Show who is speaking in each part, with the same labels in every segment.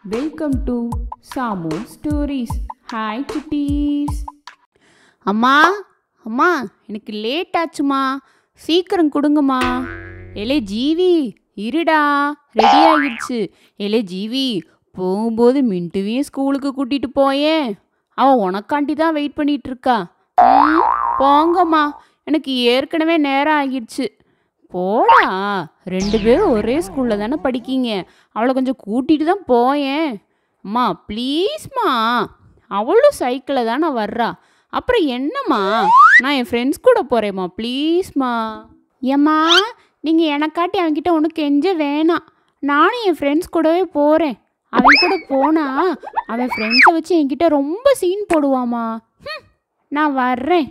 Speaker 1: welcome to Samu stories hi குட்டீஸ்
Speaker 2: அம்மா அம்மா எனக்கு லேட் ஆச்சுமா சீக்கிரம் கொடுங்கம்மா எலே ஜீவி இருடா ரெடி ஆகிடுச்சு எலே ஜீவி போகும்போது மின்ட்டுவையும் ஸ்கூலுக்கு கூட்டிட்டு போயேன் அவன் உனக்காண்டி தான் வெயிட் பண்ணிட்டு இருக்கா ம், போங்கம்மா எனக்கு ஏற்கனவே நேரம் ஆகிடுச்சு போடா ரெண்டு பேரும் ஒரே ஸ்கூலில் தானே படிக்கீங்க அவளை கொஞ்சம் கூட்டிட்டு தான் போயேன் அம்மா ப்ளீஸ்மா அவளும் சைக்கிளில் தானே வர்றா அப்புறம் என்னம்மா நான் என் ஃப்ரெண்ட்ஸ் கூட போகிறேம்மா ப்ளீஸ்மா ஏம்மா நீங்கள் எனக்காட்டி அவன்கிட்ட ஒன்று கெஞ்ச வேணாம் நானும் என் ஃப்ரெண்ட்ஸ் கூடவே போகிறேன் அவன் கூட போனா அவன் ஃப்ரெண்ட்ஸை வச்சு என்கிட்ட ரொம்ப சீன் போடுவாமா ஹம், நான் வர்றேன்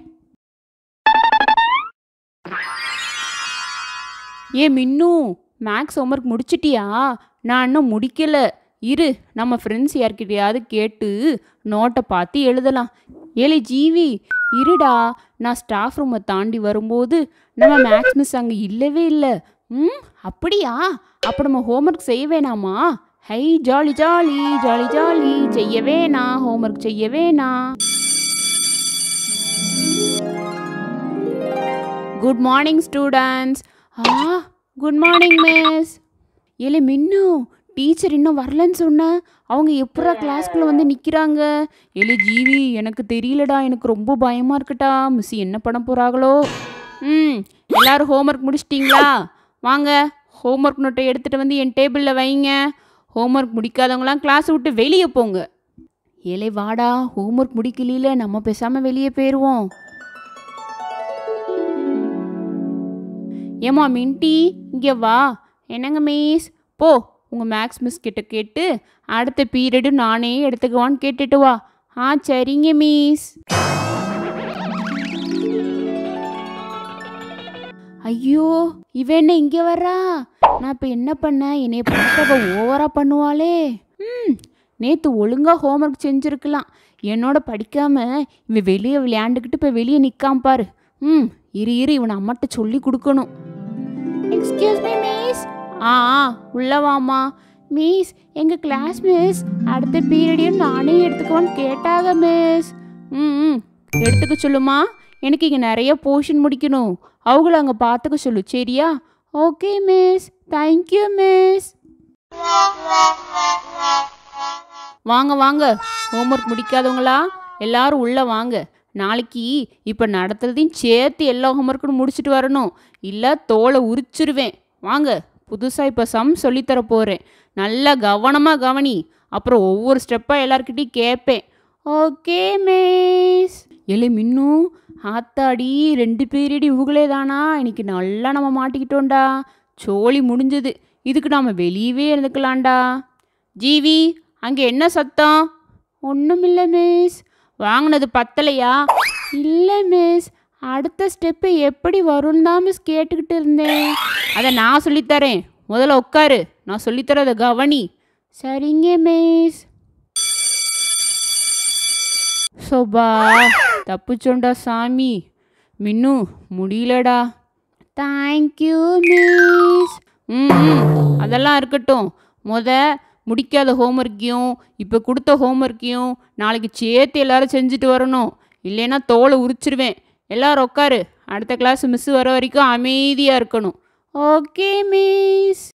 Speaker 2: ஏ மின்னு மேக்ஸ் ஹோம்ஒர்க் முடிச்சிட்டியா நான் இன்னும் முடிக்கல இரு நம்ம ஃப்ரெண்ட்ஸ் யார்கிட்டயாவது கேட்டு நோட்டை பார்த்து எழுதலாம் ஏலே ஜீவி இருடா நான் ஸ்டாஃப் ரூமை தாண்டி வரும்போது நம்ம மேக்ஸ் மிஸ் அங்கே இல்லவே இல்லை ம் அப்படியா அப்போ நம்ம ஹோம்ஒர்க் செய்ய வேணாமா ஹை ஜாலி ஜாலி ஜாலி ஜாலி செய்ய வேணாம் ஹோம்ஒர்க் செய்ய வேணாம் குட் மார்னிங் ஸ்டூடெண்ட்ஸ் ஆ குட் மார்னிங் மிஸ் ஏலே மின்னு டீச்சர் இன்னும் வரலன்னு சொன்ன அவங்க எப்படா கிளாஸ்க்குள்ளே வந்து நிற்கிறாங்க ஏலே ஜீவி எனக்கு தெரியலடா எனக்கு ரொம்ப பயமாக இருக்குடா மிஸ் என்ன பண்ண போகிறாங்களோ ம் எல்லாரும் ஹோம்ஒர்க் முடிச்சிட்டிங்களா வாங்க ஹோம்ஒர்க் நோட்டை எடுத்துகிட்டு வந்து என் டேபிளில் வைங்க ஹோம்ஒர்க் முடிக்காதவங்களாம் கிளாஸ் விட்டு வெளியே போங்க ஏலே வாடா ஹோம்ஒர்க் முடிக்கலையில நம்ம பேசாமல் வெளியே போயிடுவோம் ஏம்மா மின்டி இங்கே வா என்னங்க மிஸ் போ உங்கள் மேக்ஸ் மிஸ் கிட்ட கேட்டு அடுத்த பீரியடு நானே எடுத்துக்குவான்னு கேட்டுட்டு வா ஆ சரிங்க மிஸ் ஐயோ இவ என்ன இங்கே வர்றா நான் இப்போ என்ன பண்ணேன் என்னைய பார்த்தவ ஓவராக பண்ணுவாளே ம் நேற்று ஒழுங்காக ஹோம்ஒர்க் செஞ்சுருக்கலாம் என்னோட படிக்காம இவன் வெளியே விளையாண்டுக்கிட்டு இப்போ வெளியே நிற்காம பாரு ம் இரு இரு இவனை அம்மாட்ட சொல்லி கொடுக்கணும் எக்ஸ்கியூஸ் மீ மிஸ் ஆ ஆ, உள்ள வாமா மிஸ் எங்கள் கிளாஸ் மிஸ் அடுத்த பீரியடையும் நானே எடுத்துக்குவான்னு கேட்டாங்க மிஸ் ம் ம் எடுத்துக்க சொல்லுமா எனக்கு இங்கே நிறைய போர்ஷன் முடிக்கணும் அவங்கள அங்கே பார்த்துக்க சொல்லு சரியா ஓகே மிஸ் தேங்க்யூ மிஸ் வாங்க வாங்க ஹோம்ஒர்க் முடிக்காதவங்களா எல்லாரும் உள்ளே வாங்க நாளைக்கு இப்போ நடத்துறதையும் சேர்த்து எல்லா ஹோம்ஒர்க்கும் முடிச்சுட்டு வரணும் இல்லை தோலை உரிச்சிருவேன் வாங்க புதுசாக இப்போ சம் சொல்லித்தர போகிறேன் நல்லா கவனமாக கவனி அப்புறம் ஒவ்வொரு ஸ்டெப்பாக எல்லாருக்கிட்டையும் கேட்பேன் ஓகே மிஸ் எலே மின்னும் ஆத்தாடி ரெண்டு பீரியட் இவங்களே தானா இன்னைக்கு நல்லா நம்ம மாட்டிக்கிட்டோம்டா சோழி முடிஞ்சது இதுக்கு நாம் வெளியவே இருந்துக்கலாம்டா ஜீவி அங்கே என்ன சத்தம் ஒன்றுமில்ல மிஸ் வாங்கினது பத்தலையா இல்லை மிஸ் அடுத்த ஸ்டெப்பு எப்படி வரும்னு தான் மிஸ் கேட்டுக்கிட்டு இருந்தேன் அதை நான் சொல்லித்தரேன் முதல்ல உட்காரு நான் சொல்லித்தரத கவனி சரிங்க மிஸ் சோபா தப்புச்சோண்டா சாமி மின்னு முடியலடா தேங்க்யூ மிஸ் ம் ம், அதெல்லாம் இருக்கட்டும் முத முடிக்காத ஹோம்ஒர்க்கையும் இப்போ கொடுத்த ஹோம்ஒர்க்கையும் நாளைக்கு சேர்த்து எல்லாரும் செஞ்சுட்டு வரணும் இல்லைன்னா தோலை உரிச்சிருவேன் எல்லாரும் உட்காரு அடுத்த கிளாஸ் மிஸ் வர வரைக்கும் அமைதியாக இருக்கணும் ஓகே மிஸ்